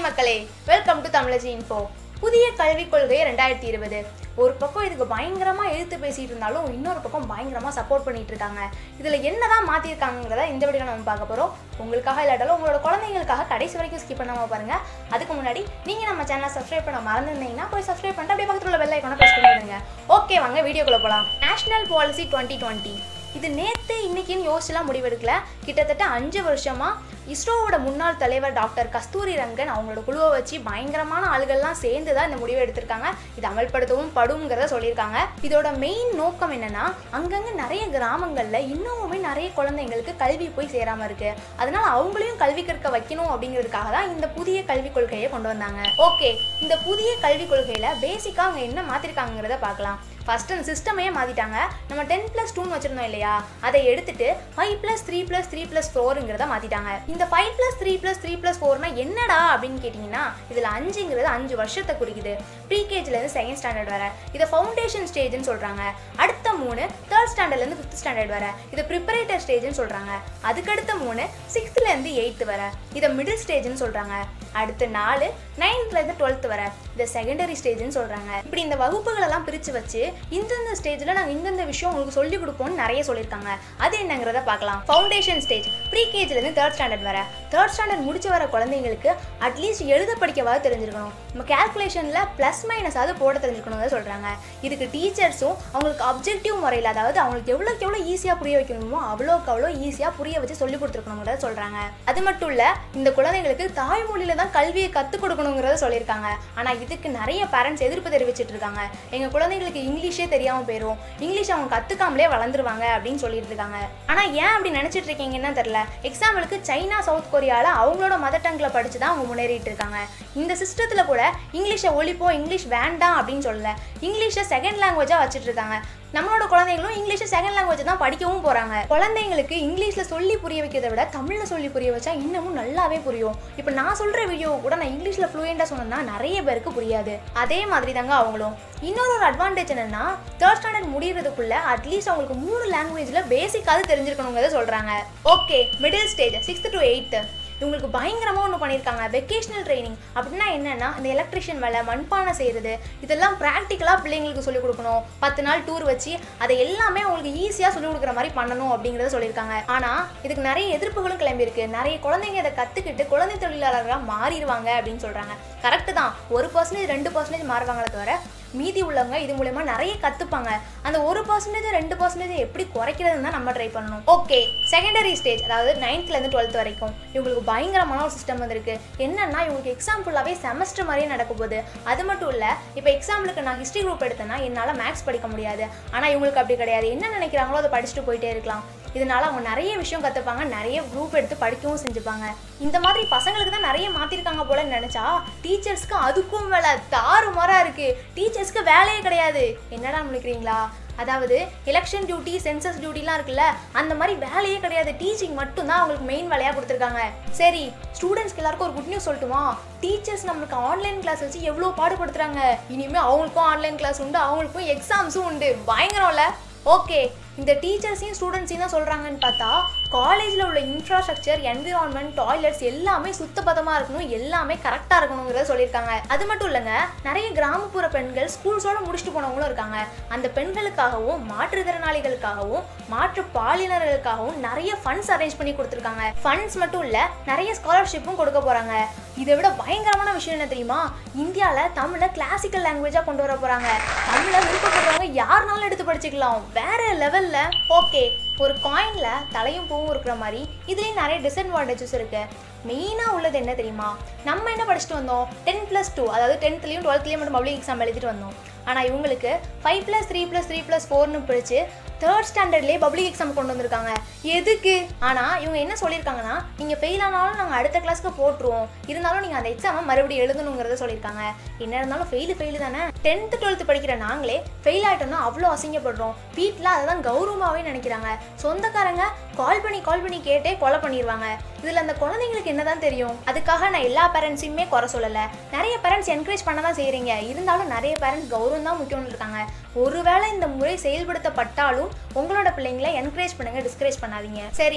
மக்களே welcome to Thamizhachi info புதிய கல்விக் கொள்கை ரெண்டாயிரத்தி இருபது ஒரு பக்கம் இதுக்கு பயங்கரமா எழுத்து பேசிட்டு இருந்தாலும் இன்னொரு பக்கம் பயங்கரமா சப்போர்ட் பண்ணிட்டு இருக்காங்க இதுல என்னதான் மாத்திருக்காங்கிறத இந்த வீடியோ நம்ம பார்க்க போறோம் உங்களுக்காக இல்லாட்டாலும் உங்களோட குழந்தைங்களுக்காக கடைசி வரைக்கும் ஸ்கிப் பண்ணாம பாருங்க அதுக்கு முன்னாடி நீங்க நம்ம சேனலை சப்ஸ்கிரைப் பண்ண மறந்துருந்தீங்கன்னா போய் சப்ஸ்கிரைப் பண்ணிட்டு அப்படியே பக்கத்துல உள்ள பெல் ஐக்கான பிரஸ் பண்ணிடுங்க ஓகே வாங்க வீடியோக்குள்ள போலாம் நேஷனல் பாலிசி டுவெண்ட்டி டுவெண்ட்டி இது நேத்து இன்னைக்குன்னு யோசிச்சுலாம் முடிவெடுக்கல கிட்டத்தட்ட அஞ்சு வருஷமா இஸ்ரோவோட முன்னாள் தலைவர் டாக்டர் கஸ்தூரி ரங்கன் அவங்களோட குழுவை வச்சு பயங்கரமான ஆளுகள்லாம் சேர்ந்து தான் இந்த முடிவை எடுத்திருக்காங்க இது அமல்படுத்தவும் படுங்கிறத சொல்லியிருக்காங்க இதோட மெயின் நோக்கம் என்னன்னா அங்கங்க நிறைய கிராமங்கள்ல இன்னமுமே நிறைய குழந்தைங்களுக்கு கல்வி போய் சேராம இருக்கு அதனால அவங்களையும் கல்வி கற்க வைக்கணும் அப்படிங்கிறதுக்காக தான் இந்த புதிய கல்விக் கொள்கையை கொண்டு வந்தாங்க ஓகே இந்த புதிய கல்விக் கொள்கையில பேசிக்கா அவங்க என்ன மாத்திருக்காங்கிறத பார்க்கலாம் ஃபர்ஸ்ட் அந்த சிஸ்டமே மாத்திட்டாங்க நம்ம டென் பிளஸ் டூன்னு வச்சிருந்தோம் இல்லையா அதை எடுத்துட்டு five plus three plus three plus ஃபோருங்கிறத மாத்திட்டாங்க இந்த five plus three plus three plus ஃபோர்னா என்னடா அப்படின்னு கேட்டிங்கன்னா இதில் அஞ்சுங்கிறது அஞ்சு வருஷத்தை குறிக்குது ப்ரீகேஜிலேருந்து செகண்ட் ஸ்டாண்டர்ட் வர இதை ஃபவுண்டேஷன் ஸ்டேஜ்னு சொல்கிறாங்க அடுத்த மூணு தேர்ட் ஸ்டாண்டர்ட்லேருந்து ஃபிஃப்த் ஸ்டாண்டர்ட் வர இதை ப்ரிப்பரேட்டர் ஸ்டேஜ்னு சொல்கிறாங்க அதுக்கடுத்த மூணு சிக்ஸ்த்லேருந்து எயித்து வர இதை மிடில் ஸ்டேஜ்னு சொல்கிறாங்க அடுத்து நாலு நைன்த்லேருந்து டுவெல்த் வர இதை செகண்டரி ஸ்டேஜ்னு சொல்கிறாங்க இப்படி இந்த வகுப்புகளெல்லாம் பிரித்து வச்சு இந்தந்த ஸ்டேஜில் நாங்கள் இந்தந்த விஷயம் உங்களுக்கு சொல்லிக் கொடுப்போம்னு நிறைய சொல்லியிருக்காங்க அது என்னங்கிறத பார்க்கலாம் ஃபவுண்டேஷன் ஸ்டேஜ் ப்ரீ கேஜிலேருந்து தேர்ட் ஸ்டாண்டர்ட் வர தேர்ட் ஸ்டாண்டர்ட் முடிச்சு வர குழந்தைங்களுக்கு அட்லீஸ்ட் எழுத படிக்கவாது தெரிஞ்சிருக்கணும் நம்ம கேல்குலேஷனில் ப்ளஸ் மைனஸாவது போட தெரிஞ்சுக்கணும்னு சொல்கிறாங்க இதுக்கு டீச்சர்ஸும் அவங்களுக்கு அப்ஜெக்டிவ் முறையில் அதாவது அவங்களுக்கு எவ்வளோக்கு எவ்வளோ ஈஸியாக புரிய வைக்கணுமோ அவ்வளோக்கு அவ்வளோ ஈஸியாக புரிய வச்சு சொல்லி கொடுத்துருக்கணுங்கிறத சொல்கிறாங்க அது மட்டும் இல்லை இந்த குழந்தைங்களுக்கு தாய்மொழியில தான் கல்வியை கற்றுக் கொடுக்கணுங்கிறத சொல்லியிருக்காங்க ஆனால் இதுக்கு நிறைய பேரண்ட்ஸ் எதிர்ப்பு தெரிவிச்சிட்டு இருக்காங்க எங்கள் குழந்தைங்களுக்கு இங்கிலீஷே தெரியாமல் போயிடும் இங்கிலீஷ் அவங்க கற்றுக்காமலே வளர்ந்துருவாங்க அப்படின்னு சொல்லிட்டு இருக்காங்க ஆனால் ஏன் அப்படி நினச்சிட்டு இருக்கீங்கன்னா தெரில எக்ஸாம்பிளுக்கு சைனா சவுத் கொரியாவில் அவங்களோட மதர் டங்கில் படித்து தான் அவங்க முன்னேறிட்டு இருக்காங்க இந்த சிஸ்டத்தில் கூட இங்கிலீஷை ஒழிப்போம் இங்கிலீஷ் வேண்டாம் அப்படின்னு சொல்லல இங்கிலீஷை செகண்ட் லாங்குவேஜாக வச்சுட்டு இருக்காங்க நம்மளோட குழந்தைங்களும் இங்கிலீஷை செகண்ட் லாங்குவேஜ் தான் படிக்கவும் போகிறாங்க குழந்தைங்களுக்கு இங்கிலீஷில் சொல்லி புரிய வைக்கிறத விட தமிழில் சொல்லி புரிய வச்சா இன்னமும் நல்லாவே புரியும் இப்போ நான் சொல்கிற வீடியோவை கூட நான் இங்கிலீஷில் ஃப்ளூயண்டாக சொன்னேன்னா நிறைய பேருக்கு புரியாது அதே மாதிரி தாங்க அவங்களும் இன்னொரு ஒரு அட்வான்டேஜ் என்னன்னா தேர்ட் ஸ்டாண்டர்ட் முடியறதுக்குள்ள அட்லீஸ்ட் அவங்களுக்கு மூணு லாங்குவேஜில் பேசிக்காவது தெரிஞ்சிருக்கணுங்கிறத சொல்கிறாங்க okay middle stage sixth to eighth இவங்களுக்கு பயங்கரமாக ஒன்று பண்ணியிருக்காங்க வெக்கேஷனல் ட்ரைனிங் அப்படின்னா என்னென்னா இந்த எலக்ட்ரிஷியன் வேலை மண்பானை செய்கிறது இதெல்லாம் ப்ராக்டிக்கலாக பிள்ளைங்களுக்கு சொல்லிக் கொடுக்கணும் பத்து நாள் டூர் வச்சு அதை எல்லாமே அவங்களுக்கு ஈஸியாக சொல்லிக் கொடுக்குற மாதிரி பண்ணணும் அப்படிங்கிறத சொல்லியிருக்காங்க ஆனால் இதுக்கு நிறைய எதிர்ப்புகளும் கிளம்பியிருக்கு நிறைய குழந்தைங்க இதை கற்றுக்கிட்டு குழந்தை தொழிலாளர்களாக மாறிடுவாங்க அப்படின்னு சொல்கிறாங்க கரெக்டு தான் ஒரு பர்சன்டேஜ் ரெண்டு பர்சன்டேஜ் மாறுவாங்களே தவிர மீதி உள்ளவங்க இது மூலயமா நிறைய கற்றுப்பாங்க அந்த ஒரு பர்சன்டேஜ் ரெண்டு பர்சன்டேஜ் எப்படி குறைக்கிறதுன்னு தான் நம்ம ட்ரை பண்ணணும் ஓகே செகண்டரி ஸ்டேஜ் அதாவது நைன்த்லேருந்து டுவெல்த் வரைக்கும் இவங்களுக்கு பயங்கரமான ஒரு சிஸ்டம் வந்திருக்கு என்னன்னா இவங்களுக்கு எக்ஸாம் ஃபுல்லாகவே செமஸ்டர் மாதிரியே நடக்க போகுது அது மட்டும் இல்லை இப்போ எக்ஸாம்பிளுக்கு நான் ஹிஸ்ட்ரி குரூப் எடுத்தேன்னா என்னால் மேக்ஸ் படிக்க முடியாது ஆனால் இவங்களுக்கு அப்படி கிடையாது என்ன நினைக்கிறாங்களோ அதை படிச்சுட்டு போயிட்டே இருக்கலாம் இதனால அவங்க நிறைய விஷயம் கற்றுப்பாங்க நிறைய குரூப் எடுத்து படிக்கவும் செஞ்சுப்பாங்க இந்த மாதிரி பசங்களுக்கு தான் நிறைய மாற்றிருக்காங்க போலன்னு நினச்சா டீச்சர்ஸ்க்கு அதுக்கும் வேலை தாறுமாறாக இருக்குது டீச்சர்ஸ்க்கு வேலையே கிடையாது என்னடா நினைக்கிறீங்களா அதாவது எலெக்ஷன் டியூட்டி சென்சஸ் டியூட்டிலாம் இருக்குல்ல அந்த மாதிரி வேலையே கிடையாது டீச்சிங் மட்டும்தான் அவங்களுக்கு மெயின் வேலையாக கொடுத்துருக்காங்க சரி ஸ்டூடெண்ட்ஸ்க்கு எல்லாருக்கும் ஒரு குட் நியூஸ் சொல்லட்டுமா டீச்சர்ஸ் நம்மளுக்கு ஆன்லைன் கிளாஸ் வச்சு எவ்வளோ பாடுபடுத்துறாங்க இனிமேல் அவங்களுக்கும் ஆன்லைன் கிளாஸ் உண்டு அவங்களுக்கும் எக்ஸாம்ஸும் உண்டு பயங்கரம்ல ஓகே இந்த டீச்சர்ஸையும் ஸ்டூடெண்ட்ஸையும் தான் சொல்கிறாங்கன்னு பார்த்தா காலேஜில் உள்ள இன்ஃப்ராஸ்ட்ரக்சர் என்விரான்மெண்ட் டாய்லெட்ஸ் எல்லாமே சுத்தபத்தமாக இருக்கணும் எல்லாமே கரெக்டாக இருக்கணுங்கிறத சொல்லியிருக்காங்க அது மட்டும் இல்லைங்க நிறைய கிராமப்புற பெண்கள் ஸ்கூல்ஸோட முடிச்சுட்டு போனவங்களும் இருக்காங்க அந்த பெண்களுக்காகவும் மாற்றுத்திறனாளிகளுக்காகவும் மாற்று பாலினர்களுக்காகவும் நிறைய ஃபண்ட்ஸ் அரேஞ்ச் பண்ணி கொடுத்துருக்காங்க ஃபண்ட்ஸ் மட்டும் இல்லை நிறைய ஸ்காலர்ஷிப்பும் கொடுக்க போகிறாங்க இதை விட பயங்கரமான விஷயம் என்ன தெரியுமா இந்தியாவில் தமிழை கிளாசிக்கல் லாங்குவேஜாக கொண்டு வர போகிறாங்க தமிழை விருப்பப்படுறவங்க யாருனாலும் எடுத்து படிச்சுக்கலாம் வேற லெவலில் ஓகே ஒரு காயினில் தலையும் பூவும் இருக்கிற மாதிரி இதுலேயும் நிறைய டிஸ்அட்வான்டேஜஸ் இருக்கு மெயினாக உள்ளது என்ன தெரியுமா நம்ம என்ன படிச்சுட்டு வந்தோம் டென் ப்ளஸ் டூ அதாவது டென்த்லேயும் டுவெல்த்லேயும் மட்டும் பப்ளிக் எக்ஸாம் எழுதிட்டு வந்தோம் ஆனால் இவங்களுக்கு five plus three plus three plus ஃபோர்னு பிடிச்சி தேர்ட் ஸ்டாண்டர்ட்லேயே பப்ளிக் எக்ஸாம் கொண்டு வந்திருக்காங்க எதுக்கு ஆனால் இவங்க என்ன சொல்லியிருக்காங்கன்னா நீங்கள் ஃபெயில் ஆனாலும் நாங்கள் அடுத்த கிளாஸ்க்கு போட்டுருவோம் இருந்தாலும் நீங்கள் அந்த எக்ஸாமை மறுபடியும் எழுதணுங்கிறத சொல்லியிருக்காங்க என்ன இருந்தாலும் ஃபெயிலு ஃபெயிலு தானே டென்த்து டுவெல்த்து படிக்கிற நாங்களே ஃபெயில் ஆகிட்டோம்னா அவ்வளோ அசிங்கப்படுறோம் வீட்டில் அதை தான் கௌரவமாகவே நினைக்கிறாங்க சொந்தக்காரங்க கால் பண்ணி கால் பண்ணி கேட்டே கொலை பண்ணிடுவாங்க இதில் அந்த குழந்தைங்களுக்கு என்னதான் தெரியும் அதுக்காக நான் எல்லா பேரண்ட்ஸையுமே குறை சொல்லலை நிறைய பேரண்ட்ஸ் என்கரேஜ் பண்ண தான் செய்கிறீங்க இருந்தாலும் நிறைய பேரண்ட்ஸ் கௌரவம் தான் முக்கியம்னு இருக்காங்க ஒருவேளை இந்த முறை செயல்படுத்தப்பட்டாலும் உங்களோட பிள்ளைங்களை என்கரேஜ் பண்ணுங்க டிஸ்கரேஜ் பண்ணாதீங்க சரி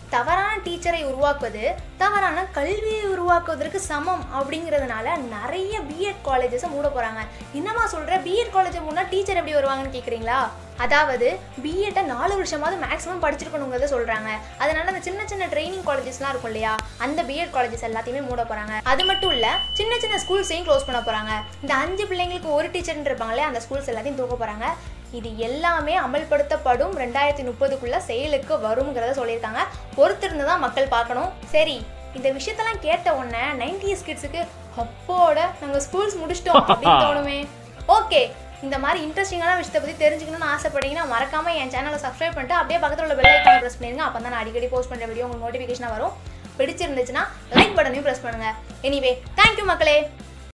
தவறான டீச்சரை உருவாக்குவது தவறான கல்வியை உருவாக்குவதற்கு சமம் அப்படிங்கிறதுனால நிறைய பிஎட் காலேஜஸை மூட போகிறாங்க என்னம்மா சொல்கிற பிஎட் காலேஜை மூடனா டீச்சர் எப்படி வருவாங்கன்னு கேட்குறீங்களா அதாவது பிஎட்டை நாலு வருஷமாவது மேக்ஸிமம் படிச்சிருக்கணுங்கிறத சொல்கிறாங்க அதனால அந்த சின்ன சின்ன ட்ரைனிங் காலேஜஸ்லாம் இருக்கும் இல்லையா அந்த பிஎட் காலேஜஸ் எல்லாத்தையுமே மூட போகிறாங்க அது மட்டும் இல்லை சின்ன சின்ன ஸ்கூல்ஸையும் க்ளோஸ் பண்ண போகிறாங்க இந்த அஞ்சு பிள்ளைங்களுக்கு ஒரு டீச்சர்னு இருப்பாங்களே அந்த ஸ்கூல்ஸ் எல்லாத்தையும் தூக்க போகிறாங்க இது எல்லாமே அமல்படுத்தப்படும் ரெண்டாயிரத்தி முப்பதுக்குள்ள செயலுக்கு வருங்கிறத சொல்லியிருக்காங்க பொறுத்திருந்து தான் மக்கள் பார்க்கணும் சரி இந்த விஷயத்தெல்லாம் கேட்ட உடனே நைன்டிஸ் கிட்ஸுக்கு அப்போட நாங்கள் ஸ்கூல்ஸ் முடிச்சிட்டோம் அப்படின்னு தோணுமே ஓகே இந்த மாதிரி இன்ட்ரெஸ்டிங்கான விஷயத்தை பற்றி தெரிஞ்சுக்கணும்னு ஆசைப்பட்டீங்கன்னா மறக்காம என் சேனலை சப்ஸ்கிரைப் பண்ணிட்டு அப்படியே பக்கத்தில் உள்ள பெல் ஐக்கான ப்ரெஸ் பண்ணிருங்க அப்போ தான் நான் அடிக்கடி போஸ்ட் பண்ணுற வீடியோ உங்களுக்கு நோட்டிஃபிகேஷனாக வரும் பிடிச்சிருந்துச்சுன்னா லைக் பட்டனையும் ப்ரெஸ் பண்ணுங்க எனிவே தேங்க்யூ மக்களே